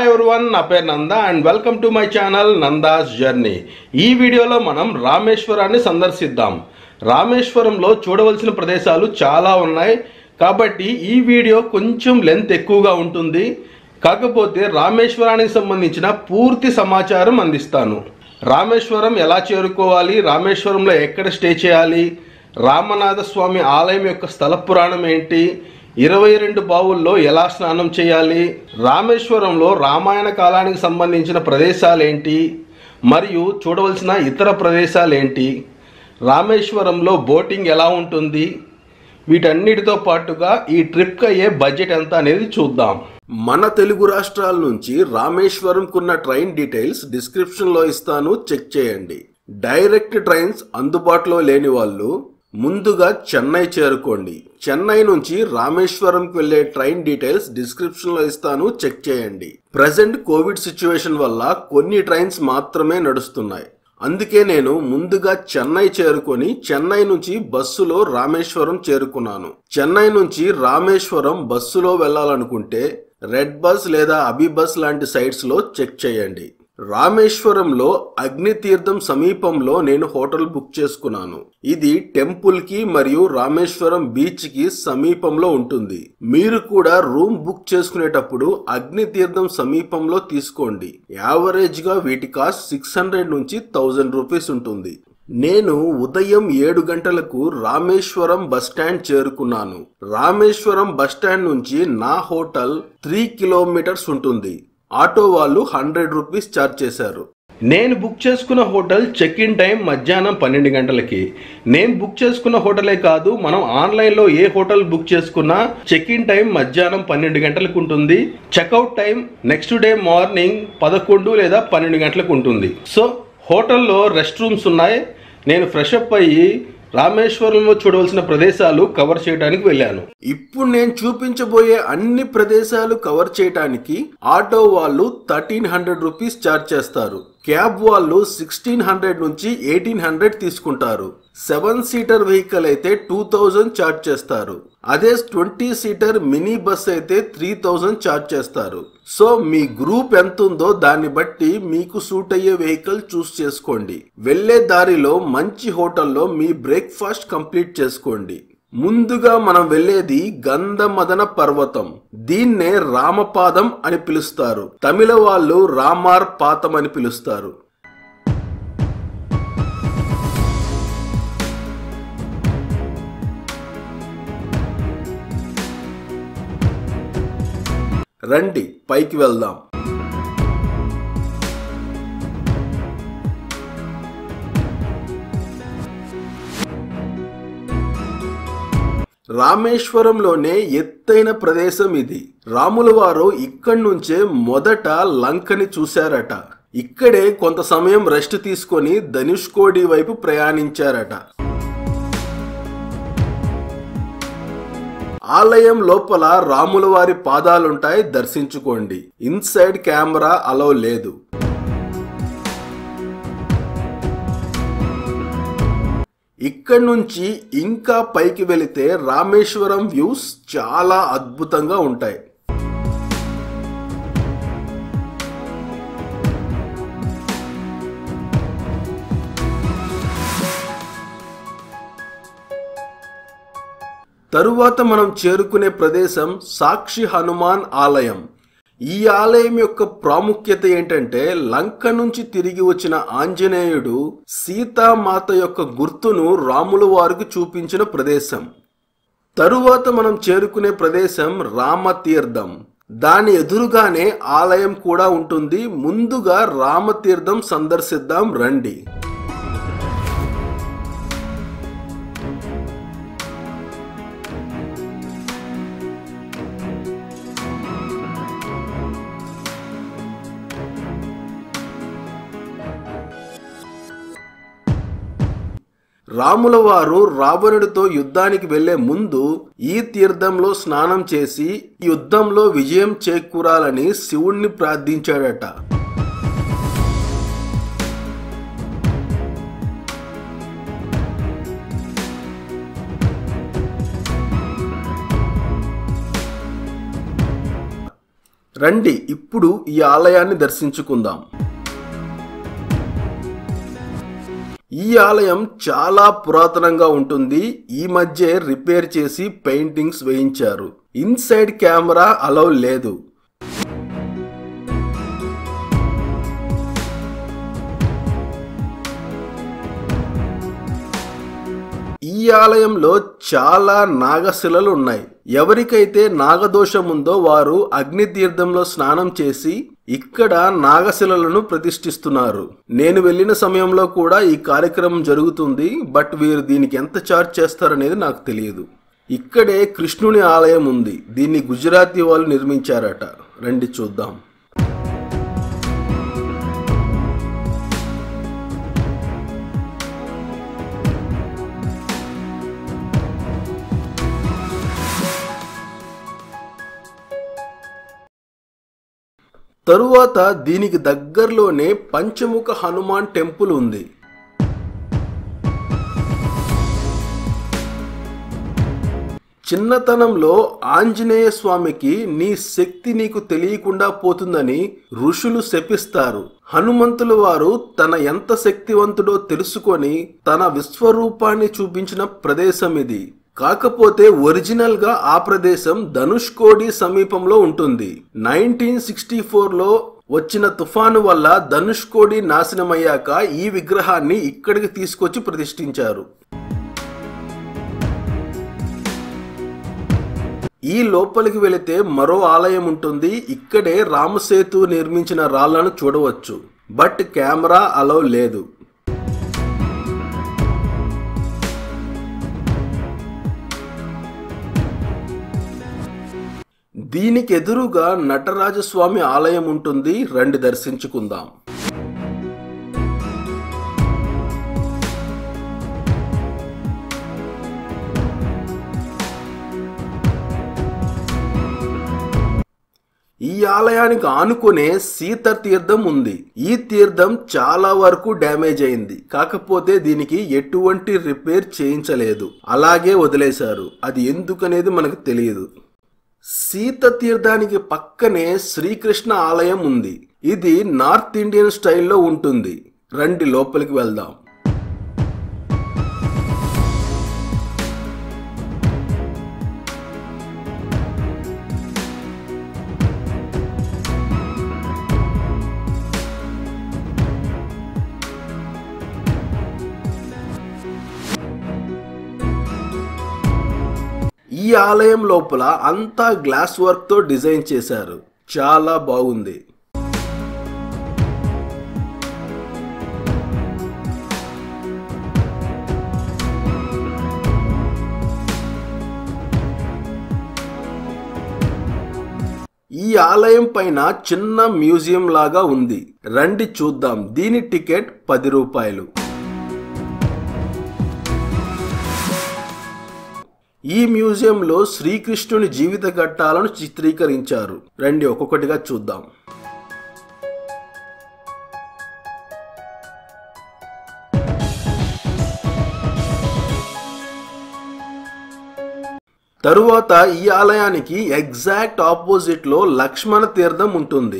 hi everyone నా పేరు Nanda and welcome to my channel Nanda's journey ఈ వీడియోలో మనం రామేశ్వరాన్ని సందర్శిద్దాం రామేశ్వరంలో చూడవలసిన ప్రదేశాలు చాలా ఉన్నాయి కాబట్టి ఈ వీడియో కొంచెం లెంత్ ఎక్కువగా ఉంటుంది కాకపోతే రామేశ్వరానికి సంబంధించిన పూర్తి సమాచారం అందిస్తాను రామేశ్వరం ఎలా చేరుకోవాలి రామేశ్వరంలో ఎక్కడ స్టే చేయాలి రామనాథ స్వామి ఆలయం యొక్క స్థల పురాణం ఏంటి ఇరవై రెండు బావుల్లో ఎలా స్నానం చేయాలి రామేశ్వరంలో రామాయణ కాలానికి సంబంధించిన ప్రదేశాలేంటి మరియు చూడవలసిన ఇతర ప్రదేశాలేంటి రామేశ్వరంలో బోటింగ్ ఎలా ఉంటుంది వీటన్నిటితో పాటుగా ఈ ట్రిప్కి అయ్యే బడ్జెట్ ఎంత అనేది చూద్దాం మన తెలుగు రాష్ట్రాల నుంచి రామేశ్వరంకున్న ట్రైన్ డీటెయిల్స్ డిస్క్రిప్షన్లో ఇస్తాను చెక్ చేయండి డైరెక్ట్ ట్రైన్స్ అందుబాటులో లేని వాళ్ళు ముందుగా చెన్నై చేరుకోండి చెన్నై నుంచి రామేశ్వరంకి వెళ్లే ట్రైన్ డీటెయిల్స్ డిస్క్రిప్షన్ లో ఇస్తాను చెక్ చేయండి ప్రజెంట్ కోవిడ్ సిచ్యువేషన్ వల్ల కొన్ని ట్రైన్స్ మాత్రమే నడుస్తున్నాయి అందుకే నేను ముందుగా చెన్నై చేరుకొని చెన్నై నుంచి బస్సులో రామేశ్వరం చేరుకున్నాను చెన్నై నుంచి రామేశ్వరం బస్సులో వెళ్ళాలనుకుంటే రెడ్ బస్ లేదా అబి బస్ లాంటి సైట్స్ లో చెక్ చేయండి రామేశ్వరంలో అగ్నితీర్థం సమీపంలో నేను హోటల్ బుక్ చేసుకున్నాను ఇది టెంపుల్ కి మరియు రామేశ్వరం బీచ్ కి సమీపంలో ఉంటుంది మీరు కూడా రూమ్ బుక్ చేసుకునేటప్పుడు అగ్నితీర్థం సమీపంలో తీసుకోండి యావరేజ్ గా వీటి కాస్ట్ సిక్స్ హండ్రెడ్ నుంచి థౌజండ్ రూపీస్ ఉంటుంది నేను ఉదయం ఏడు గంటలకు రామేశ్వరం బస్టాండ్ చేరుకున్నాను రామేశ్వరం బస్టాండ్ నుంచి నా హోటల్ త్రీ కిలోమీటర్స్ ఉంటుంది ఆటో వాళ్ళు హండ్రెడ్ రూపీస్ ఛార్జ్ చేశారు నేను బుక్ చేసుకున్న హోటల్ చెక్ ఇన్ టైం మధ్యాహ్నం పన్నెండు గంటలకి నేను బుక్ చేసుకున్న హోటలే కాదు మనం ఆన్లైన్లో ఏ హోటల్ బుక్ చేసుకున్నా చెక్ ఇన్ టైం మధ్యాహ్నం పన్నెండు గంటలకు ఉంటుంది checkout time next day morning పదకొండు లేదా పన్నెండు గంటలకు ఉంటుంది సో హోటల్లో రెస్ట్ రూమ్స్ ఉన్నాయి నేను ఫ్రెష్ అప్ అయ్యి రామేశ్వరంలో చూడవలసిన ప్రదేశాలు కవర్ చేయడానికి వెళ్ళాను ఇప్పుడు నేను చూపించబోయే అన్ని ప్రదేశాలు కవర్ చేయడానికి ఆటో వాళ్ళు థర్టీన్ హండ్రెడ్ రూపీస్ ఛార్జ్ చేస్తారు క్యాబ్ వాళ్ళు సిక్స్టీన్ హండ్రెడ్ నుంచి ఎయిటీన్ హండ్రెడ్ తీసుకుంటారు సెవెన్ సీటర్ వెహికల్ అయితే టూ థౌజండ్ ఛార్జ్ చేస్తారు అదే ట్వంటీ సీటర్ మినీ బస్ అయితే త్రీ థౌజండ్ ఛార్జ్ చేస్తారు సో మీ గ్రూప్ ఎంత ఉందో దాన్ని బట్టి మీకు సూట్ అయ్యే వెహికల్ చూస్ చేసుకోండి వెళ్లే దారిలో మంచి హోటల్లో మీ బ్రేక్ఫాస్ట్ కంప్లీట్ చేసుకోండి ముందుగా మనం వెళ్ళేది గంధమదన పర్వతం దీన్నే రామపాదం అని పిలుస్తారు తమిళ వాళ్ళు రామార్ పాతం అని పిలుస్తారు రండి పైకి వెళ్దాం రామేశ్వరంలోనే ఎత్తైన ప్రదేశం ఇది రాముల వారు ఇక్కడి నుంచే మొదట లంకని చూశారట ఇక్కడే కొంత సమయం రెస్ట్ తీసుకొని ధనుష్కోడి వైపు ప్రయాణించారట ఆలయం లోపల రాముల వారి పాదాలుంటాయి దర్శించుకోండి ఇన్సైడ్ కెమెరా అలో లేదు ఇక్కడి నుంచి ఇంకా పైకి వెళితే రామేశ్వరం వ్యూస్ చాలా అద్భుతంగా ఉంటాయి తరువాత మనం చేరుకునే ప్రదేశం సాక్షి హనుమాన్ ఆలయం ఈ ఆలయం యొక్క ప్రాముఖ్యత ఏంటంటే లంక నుంచి తిరిగి వచ్చిన ఆంజనేయుడు సీతామాత యొక్క గుర్తును రాముల వారికి చూపించిన ప్రదేశం తరువాత మనం చేరుకునే ప్రదేశం రామతీర్థం దాని ఎదురుగానే ఆలయం కూడా ఉంటుంది ముందుగా రామతీర్థం సందర్శిద్దాం రండి రాముల వారు రావణుడితో యుద్ధానికి వెళ్లే ముందు ఈ తీర్థంలో స్నానం చేసి యుద్ధంలో విజయం చేకూరాలని శివుణ్ణి ప్రార్థించాడట రండి ఇప్పుడు ఈ ఆలయాన్ని దర్శించుకుందాం ఈ ఆలయం చాలా పురాతనంగా ఉంటుంది ఈ మధ్య రిపేర్ చేసి పెయింటింగ్స్ వేయించారు ఇన్సైడ్ కెమెరా అలౌ లేదు ఈ ఆలయంలో చాలా నాగశిలలు ఉన్నాయి ఎవరికైతే నాగదోషం ఉందో వారు అగ్ని తీర్థంలో స్నానం చేసి ఇక్కడ నాగశిలలను ప్రతిష్ఠిస్తున్నారు నేను వెళ్ళిన సమయంలో కూడా ఈ కార్యక్రమం జరుగుతుంది బట్ వీరు దీనికి ఎంత ఛార్జ్ చేస్తారనేది నాకు తెలియదు ఇక్కడే కృష్ణుని ఆలయం ఉంది దీన్ని గుజరాతీ వాళ్ళు నిర్మించారట రండి చూద్దాం తరువాత దీనికి దగ్గరలోనే పంచముఖ హనుమాన్ టెంపుల్ ఉంది చిన్నతనంలో ఆంజనేయ స్వామికి నీ శక్తి నీకు తెలియకుండా పోతుందని ఋషులు శపిస్తారు హనుమంతుల వారు తన ఎంత శక్తివంతుడో తెలుసుకొని తన విశ్వరూపాన్ని చూపించిన ప్రదేశం ఇది కాకపోతే ఒరిజినల్ గా ఆ ప్రదేశం ధనుష్కోడి సమీపంలో ఉంటుంది నైన్టీన్ సిక్స్టీ ఫోర్లో వచ్చిన తుఫాను వల్ల ధనుష్కోడి నాశనమయ్యాక ఈ విగ్రహాన్ని ఇక్కడికి తీసుకొచ్చి ప్రతిష్ఠించారు ఈ లోపలికి వెళితే మరో ఆలయం ఉంటుంది ఇక్కడే రామసేతు నిర్మించిన రాళ్లను చూడవచ్చు బట్ కెమెరా అలో లేదు దీనికి ఎదురుగా నటరాజస్వామి ఆలయం ఉంటుంది రండి దర్శించుకుందాం ఈ ఆలయానికి ఆనుకునే సీత తీర్థం ఉంది ఈ తీర్థం చాలా వరకు డ్యామేజ్ అయింది కాకపోతే దీనికి ఎటువంటి రిపేర్ చేయించలేదు అలాగే వదిలేశారు అది ఎందుకనేది మనకు తెలియదు సీత తీర్థానికి పక్కనే శ్రీకృష్ణ ఆలయం ఉంది ఇది నార్త్ ఇండియన్ స్టైల్లో ఉంటుంది రండి లోపలికి వెళ్దాం ఈ ఆలయం లోపల అంతా గ్లాస్ వర్క్ తో డిజైన్ చేశారు చాలా బాగుంది ఈ ఆలయం పైన చిన్న మ్యూజియం లాగా ఉంది రండి చూద్దాం దీని టికెట్ పది రూపాయలు ఈ మ్యూజియంలో శ్రీకృష్ణుని జీవిత ఘట్టాలను చిత్రీకరించారు రండి ఒక్కొక్కటిగా చూద్దాం తరువాత ఈ ఆలయానికి ఎగ్జాక్ట్ ఆపోజిట్ లో లక్ష్మణ తీర్థం ఉంటుంది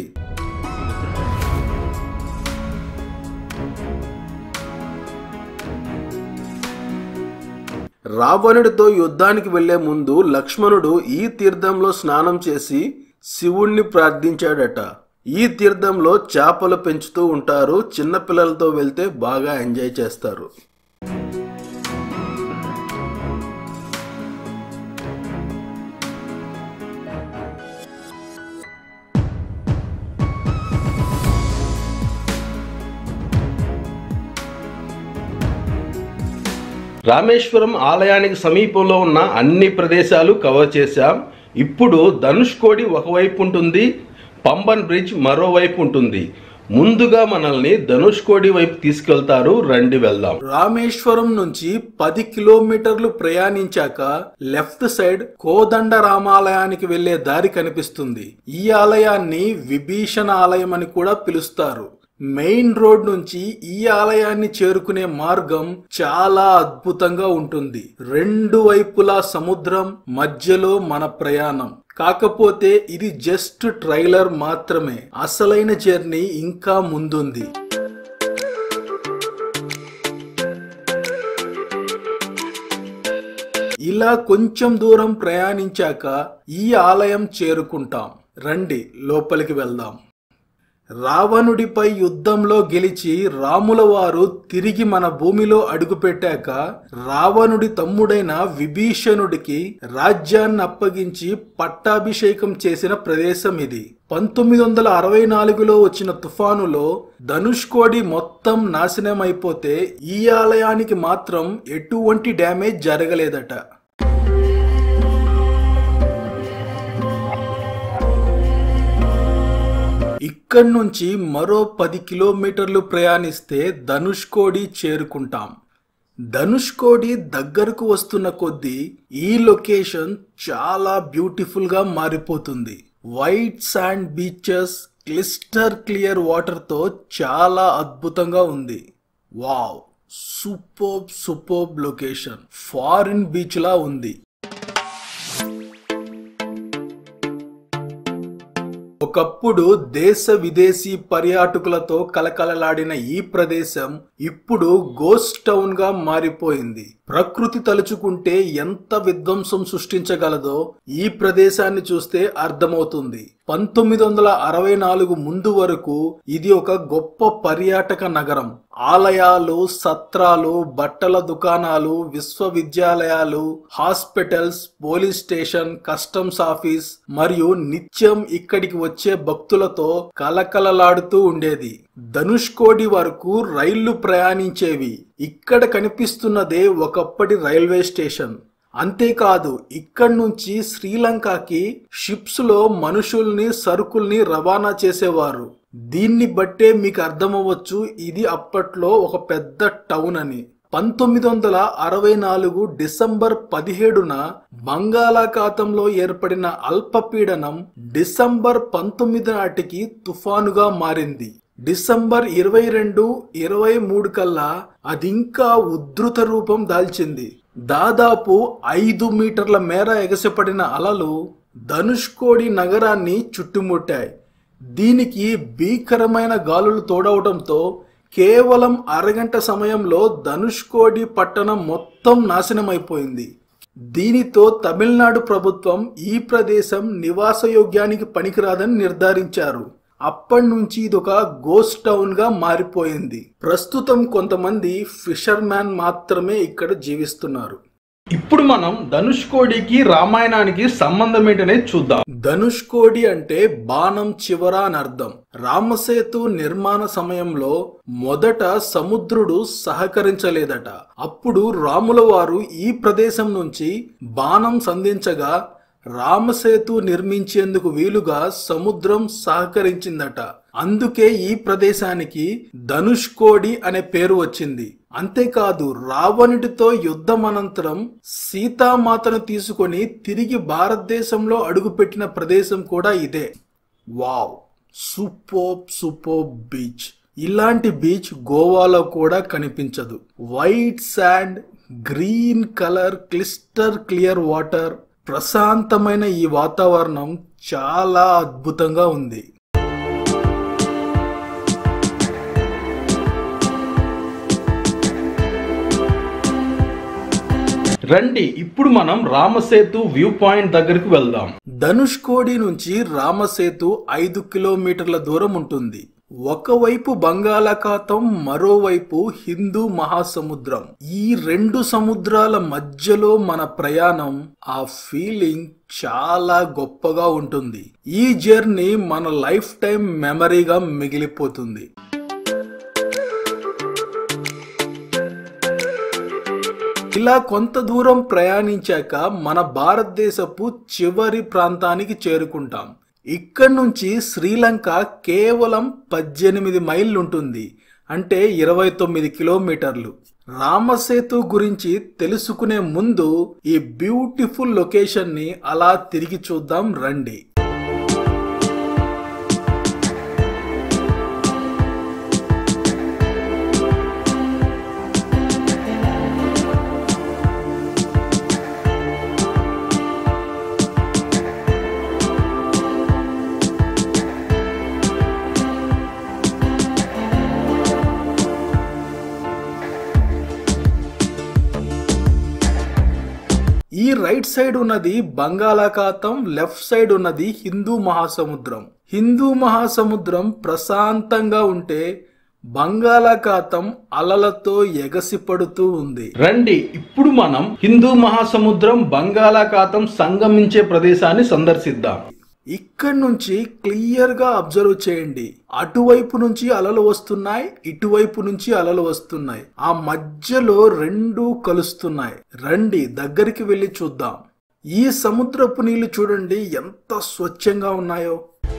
రావణుడితో యుద్ధానికి వెళ్లే ముందు లక్ష్మణుడు ఈ తీర్థంలో స్నానం చేసి శివుణ్ణి ప్రార్థించాడట ఈ తీర్థంలో చేపలు పెంచుతూ ఉంటారు చిన్నపిల్లలతో వెళ్తే బాగా ఎంజాయ్ చేస్తారు రామేశ్వరం ఆలయానికి సమీపంలో ఉన్న అన్ని ప్రదేశాలు కవర్ చేశాం ఇప్పుడు ధనుష్కోడి ఒకవైపు ఉంటుంది పంబన్ బ్రిడ్జ్ మరోవైపు ఉంటుంది ముందుగా మనల్ని ధనుష్కోడి వైపు తీసుకెళ్తారు రండి వెళ్దాం రామేశ్వరం నుంచి పది కిలోమీటర్లు ప్రయాణించాక లెఫ్ట్ సైడ్ కోదండ రామాలయానికి వెళ్లే దారి కనిపిస్తుంది ఈ ఆలయాన్ని విభీషణ ఆలయం అని కూడా పిలుస్తారు మెయిన్ రోడ్ నుంచి ఈ ఆలయాన్ని చేరుకునే మార్గం చాలా అద్భుతంగా ఉంటుంది రెండు వైపులా సముద్రం మధ్యలో మన ప్రయాణం కాకపోతే ఇది జస్ట్ ట్రైలర్ మాత్రమే అసలైన జర్నీ ఇంకా ముందుంది ఇలా కొంచెం దూరం ప్రయాణించాక ఈ ఆలయం చేరుకుంటాం రండి లోపలికి వెళ్దాం రావణుడిపై యుద్ధంలో గెలిచి రాముల వారు తిరిగి మన భూమిలో అడుగుపెట్టాక రావణుడి తమ్ముడైన విభీషణుడికి రాజ్యాన్ని అప్పగించి పట్టాభిషేకం చేసిన ప్రదేశం ఇది పంతొమ్మిది వందల అరవై నాలుగులో వచ్చిన తుఫానులో ధనుష్కోడి మొత్తం నాశనమైపోతే ఈ ఆలయానికి మాత్రం ఎటువంటి డ్యామేజ్ జరగలేదట ఇక్కడి నుంచి మరో పది కిలోమీటర్లు ప్రయాణిస్తే ధనుష్కోడి చేరుకుంటాం ధనుష్కోడి దగ్గరకు వస్తున్న కొద్దీ ఈ లొకేషన్ చాలా బ్యూటిఫుల్ గా మారిపోతుంది white sand beaches crystal clear water తో చాలా అద్భుతంగా ఉంది wow superb superb location foreign beach లా ఉంది ఒకప్పుడు దేశ విదేశీ పర్యాటకులతో కలకలలాడిన ఈ ప్రదేశం ఇప్పుడు గోస్ట్ టౌన్ గా మారిపోయింది ప్రకృతి తలుచుకుంటే ఎంత విధ్వంసం సృష్టించగలదో ఈ ప్రదేశాన్ని చూస్తే అర్థమవుతుంది పంతొమ్మిది వందల అరవై నాలుగు ముందు వరకు ఇది ఒక గొప్ప పర్యాటక నగరం ఆలయాలు సత్రాలు బట్టల దుకాణాలు విశ్వవిద్యాలయాలు hospitals police station customs office మరియు నిత్యం ఇక్కడికి వచ్చే భక్తులతో కలకలలాడుతూ ఉండేది ధనుష్కోడి వరకు రైళ్లు ప్రయాణించేవి ఇక్కడ కనిపిస్తున్నదే ఒకప్పటి రైల్వే స్టేషన్ అంతేకాదు ఇక్కడి నుంచి శ్రీలంకకి షిప్స్ లో మనుషుల్ని సరుకుల్ని రవాణా చేసేవారు దీన్ని బట్టే మీకు అర్థమవ్వచ్చు ఇది అప్పట్లో ఒక పెద్ద టౌన్ అని పంతొమ్మిది వందల అరవై నాలుగు డిసెంబర్ పదిహేడున బంగాళాఖాతంలో ఏర్పడిన అల్పపీడనం డిసెంబర్ పంతొమ్మిది నాటికి తుఫానుగా మారింది డిసెంబర్ ఇరవై రెండు ఇరవై మూడు కల్లా అది ఇంకా ఉద్ధృత రూపం దాల్చింది దాదాపు ఐదు మీటర్ల మేర ఎగసిపడిన అలలు ధనుష్కోడి నగరాన్ని చుట్టుముట్టాయి దీనికి భీకరమైన గాలులు తోడవడంతో కేవలం అరగంట సమయంలో ధనుష్కోడి పట్టణం మొత్తం నాశనమైపోయింది దీనితో తమిళనాడు ప్రభుత్వం ఈ ప్రదేశం నివాసయోగ్యానికి పనికిరాదని నిర్ధారించారు అప్పటి నుంచి ఇది ఒక గోస్ట్ టౌన్ గా మారిపోయింది ప్రస్తుతం కొంతమంది ఫిషర్ మ్యాన్ మాత్రమే ఇక్కడ జీవిస్తున్నారు ఇప్పుడు మనం ధనుష్కోడికి రామాయణానికి సంబంధం ఏంటనేది చూద్దాం ధనుష్కోడి అంటే బాణం చివర అని అర్థం రామసేతు నిర్మాణ సమయంలో మొదట సముద్రుడు సహకరించలేదట అప్పుడు రాముల వారు ఈ ప్రదేశం నుంచి బాణం సంధించగా రామసేతు నిర్మించేందుకు వీలుగా సముద్రం సహకరించిందట అందుకే ఈ ప్రదేశానికి ధనుష్కోడి అనే పేరు వచ్చింది అంతేకాదు రావణుడితో యుద్ధం అనంతరం సీతామాతను తీసుకొని తిరిగి భారతదేశంలో అడుగుపెట్టిన ప్రదేశం కూడా ఇదే వావ్ సూపర్ సూపర్ బీచ్ ఇలాంటి బీచ్ గోవాలో కూడా కనిపించదు white sand green colour crystal clear water ప్రశాంతమైన ఈ వాతావరణం చాలా అద్భుతంగా ఉంది రండి ఇప్పుడు మనం రామసేతు వ్యూ పాయింట్ దగ్గరికి వెళ్దాం ధనుష్కోడి నుంచి రామసేతు ఐదు కిలోమీటర్ల దూరం ఉంటుంది ఒకవైపు బంగాళాఖాతం మరోవైపు హిందూ మహాసముద్రం ఈ రెండు సముద్రాల మధ్యలో మన ప్రయాణం ఆ ఫీలింగ్ చాలా గొప్పగా ఉంటుంది ఈ జర్నీ మన లైఫ్ టైం మెమరీగా మిగిలిపోతుంది ఇలా కొంత దూరం ప్రయాణించాక మన భారతదేశపు చివరి ప్రాంతానికి చేరుకుంటాం ఇక్కడి నుంచి శ్రీలంక కేవలం పద్దెనిమిది మైళ్ళు ఉంటుంది అంటే ఇరవై తొమ్మిది కిలోమీటర్లు రామసేతు గురించి తెలుసుకునే ముందు ఈ బ్యూటిఫుల్ లొకేషన్ని అలా తిరిగి చూద్దాం రండి ఈ రైట్ సైడ్ ఉన్నది బంగాళాఖాతం లెఫ్ట్ సైడ్ ఉన్నది హిందూ మహాసముద్రం హిందూ మహాసముద్రం ప్రశాంతంగా ఉంటే బంగాళాఖాతం అలలతో ఎగసిపడుతూ ఉంది రండి ఇప్పుడు మనం హిందూ మహాసముద్రం బంగాళాఖాతం సంగమించే ప్రదేశాన్ని సందర్శిద్దాం ఇక్కడి నుంచి క్లియర్ గా అబ్జర్వ్ చేయండి అటువైపు నుంచి అలలు వస్తున్నాయి ఇటువైపు నుంచి అలలు వస్తున్నాయి ఆ మధ్యలో రెండు కలుస్తున్నాయి రండి దగ్గరికి వెళ్ళి చూద్దాం ఈ సముద్రపు నీళ్లు చూడండి ఎంత స్వచ్ఛంగా ఉన్నాయో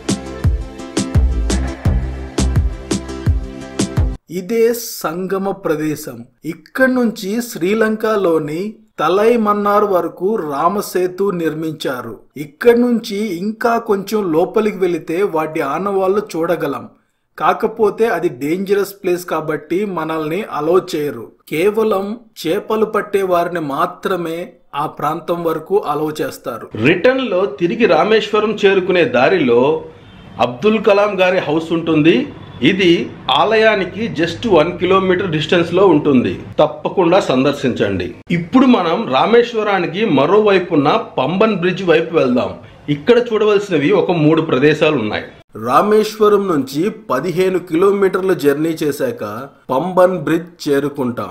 ఇదే సంగమ ప్రదేశం ఇక్కడి నుంచి శ్రీలంకలోని తలై మన్నార్ వరకు రామసేతు నిర్మించారు ఇక్కడి నుంచి ఇంకా కొంచెం లోపలికి వెళితే వాటి ఆనవాళ్ళు చూడగలం కాకపోతే అది డేంజరస్ ప్లేస్ కాబట్టి మనల్ని అలో చేయరు కేవలం చేపలు పట్టే వారిని మాత్రమే ఆ ప్రాంతం వరకు అలో చేస్తారు రిటర్న్ లో తిరిగి రామేశ్వరం చేరుకునే దారిలో అబ్దుల్ కలాం గారి హౌస్ ఉంటుంది ఇది ఆలయానికి జస్ట్ వన్ కిలోమీటర్ డిస్టెన్స్ లో ఉంటుంది తప్పకుండా సందర్శించండి ఇప్పుడు మనం రామేశ్వరానికి మరోవైపున్న పంబన్ బ్రిడ్జ్ వైపు వెళ్దాం ఇక్కడ చూడవలసినవి ఒక మూడు ప్రదేశాలు ఉన్నాయి రామేశ్వరం నుంచి పదిహేను కిలోమీటర్ల జర్నీ చేశాక పంబన్ బ్రిడ్జ్ చేరుకుంటాం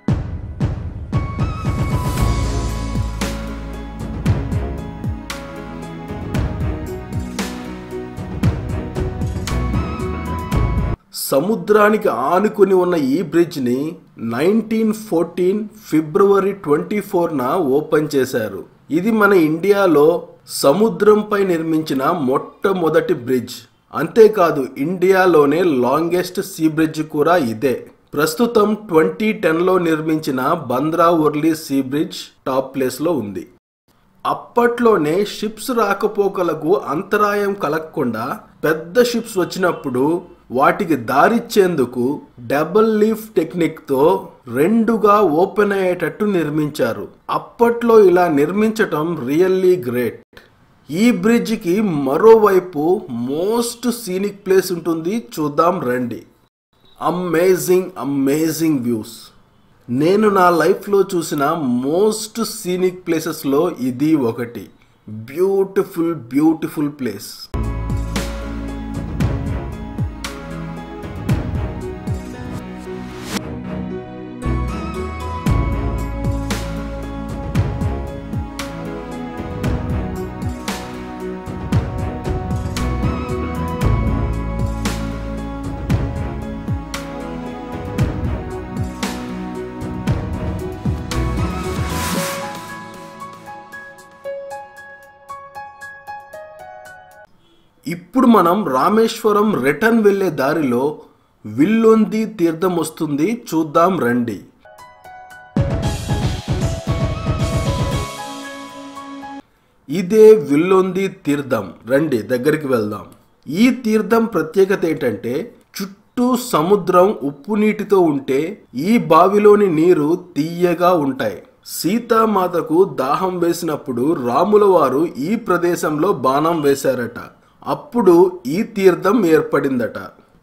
సముద్రానికి ఆనుకుని ఉన్న ఈ బ్రిడ్జ్ని నైన్టీన్ ఫోర్టీన్ ఫిబ్రవరి ట్వంటీ ఫోర్న ఓపెన్ చేశారు ఇది మన ఇండియాలో సముద్రంపై నిర్మించిన మొట్టమొదటి బ్రిడ్జ్ అంతేకాదు ఇండియాలోనే లాంగెస్ట్ సీ బ్రిడ్జ్ కూడా ఇదే ప్రస్తుతం ట్వంటీ టెన్లో నిర్మించిన Bandra Worli sea bridge top ప్లేస్లో ఉంది అప్పట్లోనే షిప్స్ రాకపోకలకు అంతరాయం కలగకుండా పెద్ద షిప్స్ వచ్చినప్పుడు వాటికి దారిచ్చేందుకు డబుల్ లీఫ్ టెక్నిక్తో రెండుగా ఓపెన్ అయ్యేటట్టు నిర్మించారు అప్పట్లో ఇలా నిర్మించటం రియల్లీ గ్రేట్ ఈ బ్రిడ్జికి మరోవైపు మోస్ట్ సీనిక్ ప్లేస్ ఉంటుంది చూద్దాం రండి అమేజింగ్ అమేజింగ్ వ్యూస్ నేను నా లైఫ్లో చూసిన మోస్ట్ సీనిక్ ప్లేసెస్లో ఇది ఒకటి బ్యూటిఫుల్ బ్యూటిఫుల్ ప్లేస్ ఇప్పుడు మనం రామేశ్వరం రిటర్న్ వెళ్ళే దారిలో విల్లొంది తీర్థం వస్తుంది చూద్దాం రండి ఇదే విల్లొంది తీర్థం రండి దగ్గరికి వెళ్దాం ఈ తీర్థం ప్రత్యేకత ఏంటంటే చుట్టూ సముద్రం ఉప్పు నీటితో ఉంటే ఈ బావిలోని నీరు తీయగా ఉంటాయి సీతామాతకు దాహం వేసినప్పుడు రాముల వారు ఈ ప్రదేశంలో బాణం వేశారట అప్పుడు ఈ తీర్థం ఏర్పడిందట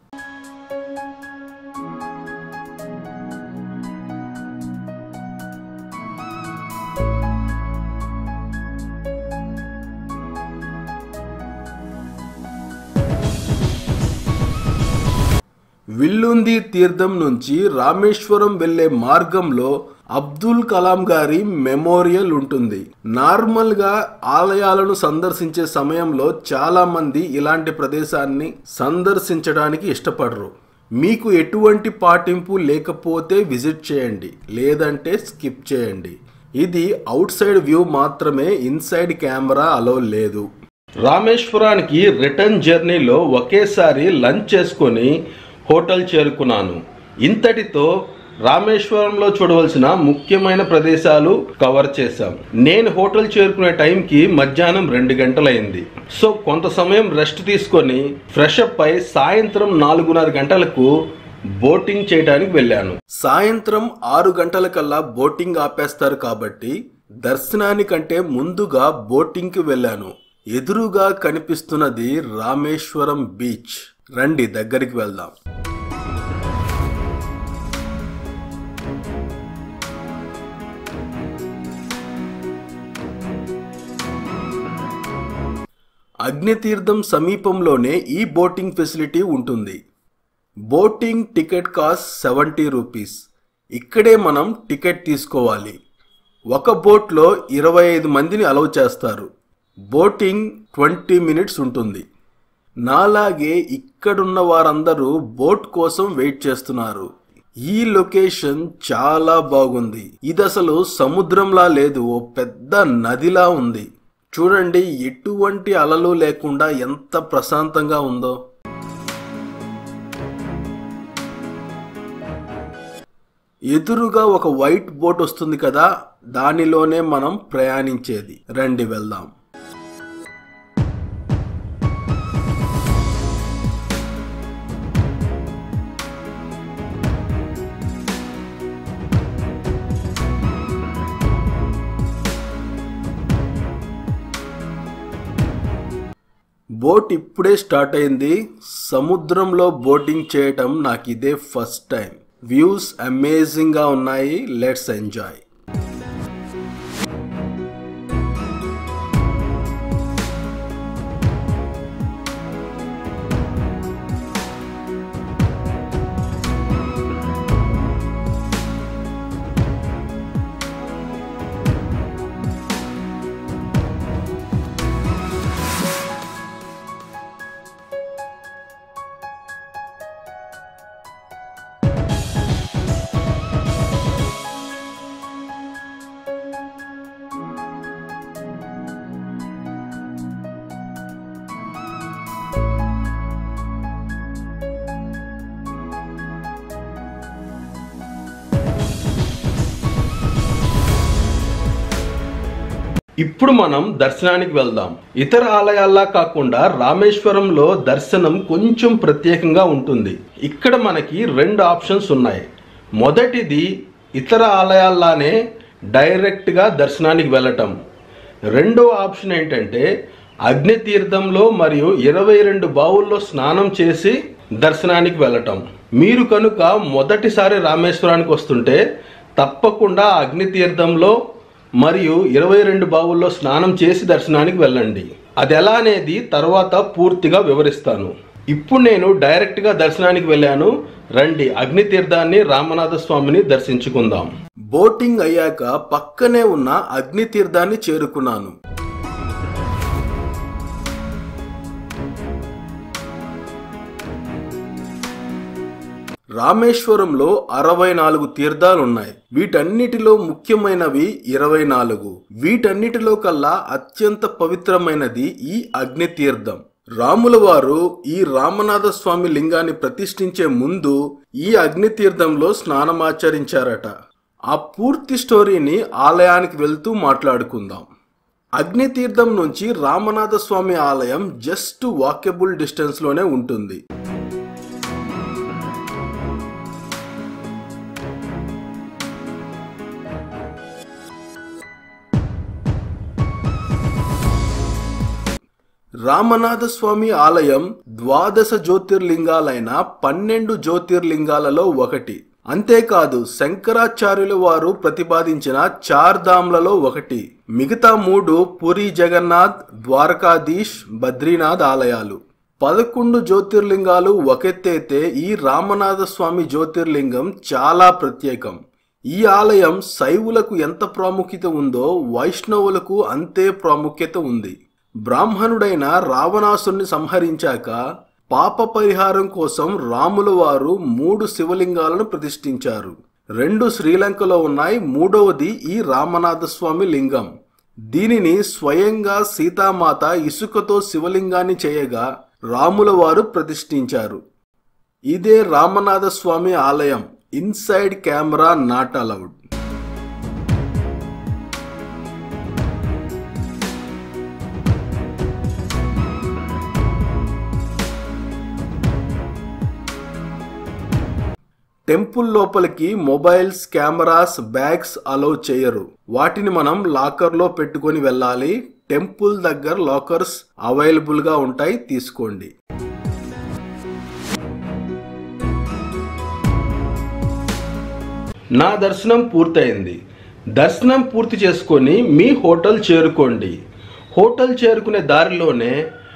విల్లుంది తీర్థం నుంచి రామేశ్వరం వెళ్లే మార్గంలో అబ్దుల్ కలాం గారి మెమోరియల్ ఉంటుంది నార్మల్ గా ఆలయాలను సందర్శించే సమయంలో చాలా మంది ఇలాంటి ప్రదేశాన్ని సందర్శించడానికి ఇష్టపడరు మీకు ఎటువంటి పాటింపు లేకపోతే విజిట్ చేయండి లేదంటే స్కిప్ చేయండి ఇది అవుట్ సైడ్ వ్యూ మాత్రమే ఇన్సైడ్ కెమెరా అలో లేదు రామేశ్వరానికి రిటర్న్ జర్నీలో ఒకేసారి లంచ్ చేసుకొని హోటల్ చేరుకున్నాను ఇంతటితో రామేశ్వరంలో చూడవలసిన ముఖ్యమైన ప్రదేశాలు కవర్ చేశాం నేను హోటల్ చేరుకునే టైంకి మధ్యాహ్నం రెండు గంటలైంది సో కొంత సమయం రెస్ట్ తీసుకొని ఫ్రెష్ అప్ అయి సాయంత్రం నాలుగున్నర గంటలకు బోటింగ్ చేయడానికి వెళ్ళాను సాయంత్రం ఆరు గంటలకల్లా బోటింగ్ ఆపేస్తారు కాబట్టి దర్శనానికంటే ముందుగా బోటింగ్కి వెళ్ళాను ఎదురుగా కనిపిస్తున్నది రామేశ్వరం బీచ్ రండి దగ్గరికి వెళ్దాం అగ్నితీర్థం సమీపంలోనే ఈ బోటింగ్ ఫెసిలిటీ ఉంటుంది boating ticket cost seventy rupees ఇక్కడే మనం టికెట్ తీసుకోవాలి ఒక బోట్లో ఇరవై ఐదు మందిని అలౌ చేస్తారు బోటింగ్ ట్వంటీ మినిట్స్ ఉంటుంది నాలాగే ఇక్కడున్న వారందరూ బోట్ కోసం వెయిట్ చేస్తున్నారు ఈ లొకేషన్ చాలా బాగుంది ఇది అసలు సముద్రంలా లేదు ఓ పెద్ద నదిలా ఉంది చూడండి ఎటువంటి అలలు లేకుండా ఎంత ప్రశాంతంగా ఉందో ఎదురుగా ఒక వైట్ బోట్ వస్తుంది కదా దానిలోనే మనం ప్రయాణించేది రండి వెళ్దాం బోట్ ఇప్పుడే స్టార్ట్ అయింది సముద్రంలో బోటింగ్ చేయటం నాకు ఇదే ఫస్ట్ టైం వ్యూస్ అమేజింగ్ గా ఉన్నాయి లెట్స్ ఎంజాయ్ ఇప్పుడు మనం దర్శనానికి వెళ్దాం ఇతర ఆలయాల్లా కాకుండా రామేశ్వరంలో దర్శనం కొంచెం ప్రత్యేకంగా ఉంటుంది ఇక్కడ మనకి రెండు ఆప్షన్స్ ఉన్నాయి మొదటిది ఇతర ఆలయాల్లానే డైరెక్ట్గా దర్శనానికి వెళ్ళటం రెండో ఆప్షన్ ఏంటంటే అగ్నితీర్థంలో మరియు ఇరవై రెండు బావుల్లో స్నానం చేసి దర్శనానికి వెళ్ళటం మీరు కనుక మొదటిసారి రామేశ్వరానికి వస్తుంటే తప్పకుండా అగ్నితీర్థంలో మరియు ఇరవై రెండు బావుల్లో స్నానం చేసి దర్శనానికి వెళ్ళండి అది ఎలా అనేది తర్వాత పూర్తిగా వివరిస్తాను ఇప్పుడు నేను డైరెక్ట్గా దర్శనానికి వెళ్ళాను రండి అగ్నితీర్థాన్ని రామనాథ స్వామిని దర్శించుకుందాం బోటింగ్ అయ్యాక పక్కనే ఉన్న అగ్ని తీర్థాన్ని చేరుకున్నాను రామేశ్వరంలో అరవై నాలుగు తీర్థాలు ఉన్నాయి వీటన్నిటిలో ముఖ్యమైనవి ఇరవై నాలుగు వీటన్నిటిలో కల్లా అత్యంత పవిత్రమైనది ఈ అగ్ని తీర్థం రాముల వారు ఈ రామనాథ స్వామి లింగాన్ని ప్రతిష్ఠించే ముందు ఈ అగ్ని తీర్థంలో స్నానమాచరించారట ఆ పూర్తి స్టోరీని ఆలయానికి వెళ్తూ మాట్లాడుకుందాం అగ్నితీర్థం నుంచి రామనాథ స్వామి ఆలయం జస్ట్ వాకెబుల్ డిస్టెన్స్ లోనే ఉంటుంది రామనాథ స్వామి ఆలయం ద్వాదశ జ్యోతిర్లింగాలైన పన్నెండు జ్యోతిర్లింగాలలో ఒకటి అంతేకాదు శంకరాచార్యుల వారు ప్రతిపాదించిన చార్ ధామ్లలో ఒకటి మిగతా మూడు పురి జగన్నాథ్ ద్వారకాధీష్ బద్రీనాథ్ ఆలయాలు పదకొండు జ్యోతిర్లింగాలు ఒకెత్తైతే ఈ రామనాథ స్వామి జ్యోతిర్లింగం చాలా ప్రత్యేకం ఈ ఆలయం శైవులకు ఎంత ప్రాముఖ్యత ఉందో వైష్ణవులకు అంతే ప్రాముఖ్యత ఉంది బ్రాహ్మణుడైన రావణాసుని సంహరించాక పాప పరిహారం కోసం రాముల వారు మూడు శివలింగాలను ప్రతిష్ఠించారు రెండు శ్రీలంకలో ఉన్నాయి మూడవది ఈ రామనాథ స్వామి లింగం దీనిని స్వయంగా సీతామాత ఇసుకతో శివలింగాన్ని చేయగా రాముల వారు ప్రతిష్ఠించారు ఇదే రామనాథ స్వామి ఆలయం inside camera not allowed temple లోపలికి మొబైల్స్ కెమెరాస్ బ్యాగ్స్ అలౌ చేయరు వాటిని మనం లాకర్లో పెట్టుకొని వెళ్ళాలి టెంపుల్ దగ్గర లాకర్స్ అవైలబుల్గా ఉంటాయి తీసుకోండి నా దర్శనం పూర్తయింది దర్శనం పూర్తి చేసుకొని మీ హోటల్ చేరుకోండి హోటల్ చేరుకునే దారిలోనే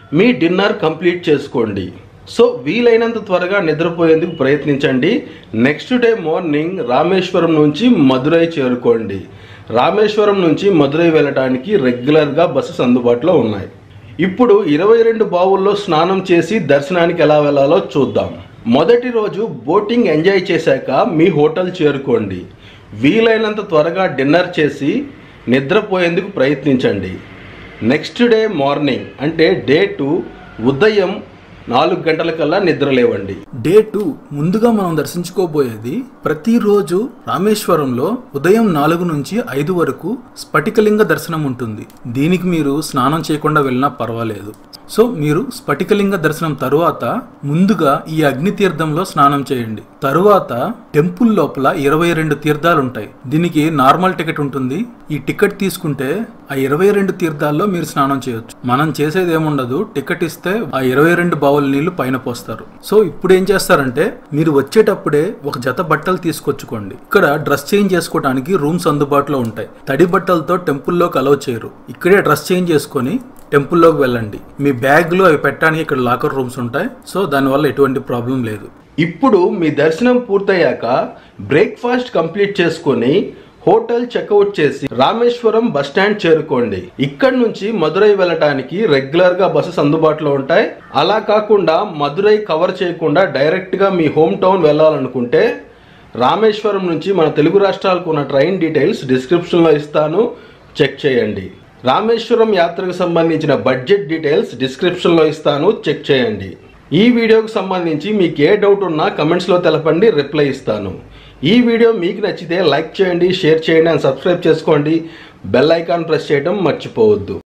మీ డిన్నర్ కంప్లీట్ చేసుకోండి సో వీలైనంత త్వరగా నిద్రపోయేందుకు ప్రయత్నించండి నెక్స్ట్ డే మార్నింగ్ రామేశ్వరం నుంచి మదురై చేరుకోండి రామేశ్వరం నుంచి మదురై వెళ్ళడానికి రెగ్యులర్గా బస్సెస్ అందుబాటులో ఉన్నాయి ఇప్పుడు ఇరవై రెండు బావుల్లో స్నానం చేసి దర్శనానికి ఎలా వెళ్ళాలో చూద్దాం మొదటి రోజు బోటింగ్ ఎంజాయ్ చేశాక మీ హోటల్ చేరుకోండి వీలైనంత త్వరగా డిన్నర్ చేసి నిద్రపోయేందుకు ప్రయత్నించండి నెక్స్ట్ డే మార్నింగ్ అంటే డే టూ ఉదయం నాలుగు గంటలకల్లా నిద్ర లేవండి డే టూ ముందుగా మనం దర్శించుకోబోయేది ప్రతిరోజు రామేశ్వరంలో ఉదయం నాలుగు నుంచి ఐదు వరకు స్ఫటికలింగ దర్శనం ఉంటుంది దీనికి మీరు స్నానం చేయకుండా వెళ్ళినా పర్వాలేదు సో మీరు స్ఫటికలింగ దర్శనం తరువాత ముందుగా ఈ అగ్ని తీర్థంలో స్నానం చేయండి తరువాత టెంపుల్ లోపల ఇరవై రెండు తీర్థాలు ఉంటాయి దీనికి నార్మల్ టికెట్ ఉంటుంది ఈ టికెట్ తీసుకుంటే ఆ ఇరవై రెండు తీర్థాల్లో మీరు స్నానం చేయొచ్చు మనం చేసేది ఏముండదు టికెట్ ఇస్తే ఆ ఇరవై రెండు బావుల నీళ్లు పైన పోస్తారు సో ఇప్పుడు ఏం చేస్తారంటే మీరు వచ్చేటప్పుడే ఒక జత బట్టలు తీసుకొచ్చుకోండి ఇక్కడ డ్రెస్ చేంజ్ చేసుకోవడానికి రూమ్స్ అందుబాటులో ఉంటాయి తడి బట్టలతో టెంపుల్లోకి అలౌ చేయరు ఇక్కడే డ్రెస్ చేంజ్ చేసుకొని టెంపుల్లోకి వెళ్ళండి మీ బ్యాగ్లు అవి పెట్టడానికి ఇక్కడ లాకర్ రూమ్స్ ఉంటాయి సో దానివల్ల ఎటువంటి ప్రాబ్లం లేదు ఇప్పుడు మీ దర్శనం పూర్తయ్యాక బ్రేక్ఫాస్ట్ కంప్లీట్ చేసుకొని హోటల్ చెక్అవుట్ చేసి రామేశ్వరం బస్ స్టాండ్ చేరుకోండి ఇక్కడి నుంచి మదురై వెళ్ళటానికి రెగ్యులర్ గా బస్సెస్ అందుబాటులో ఉంటాయి అలా కాకుండా మదురై కవర్ చేయకుండా డైరెక్ట్ గా మీ హోమ్ టౌన్ వెళ్ళాలనుకుంటే రామేశ్వరం నుంచి మన తెలుగు రాష్ట్రాలకు ఉన్న ట్రైన్ డీటెయిల్స్ డిస్క్రిప్షన్లో ఇస్తాను చెక్ చేయండి రామేశ్వరం యాత్రకు సంబంధించిన బడ్జెట్ డీటెయిల్స్ డిస్క్రిప్షన్లో ఇస్తాను చెక్ చేయండి ఈ వీడియోకు సంబంధించి మీకు ఏ డౌట్ ఉన్నా కమెంట్స్లో తెలపండి రిప్లై ఇస్తాను ఈ వీడియో మీకు నచ్చితే లైక్ చేయండి షేర్ చేయండి అండ్ సబ్స్క్రైబ్ చేసుకోండి బెల్ ఐకాన్ ప్రెస్ చేయడం మర్చిపోవద్దు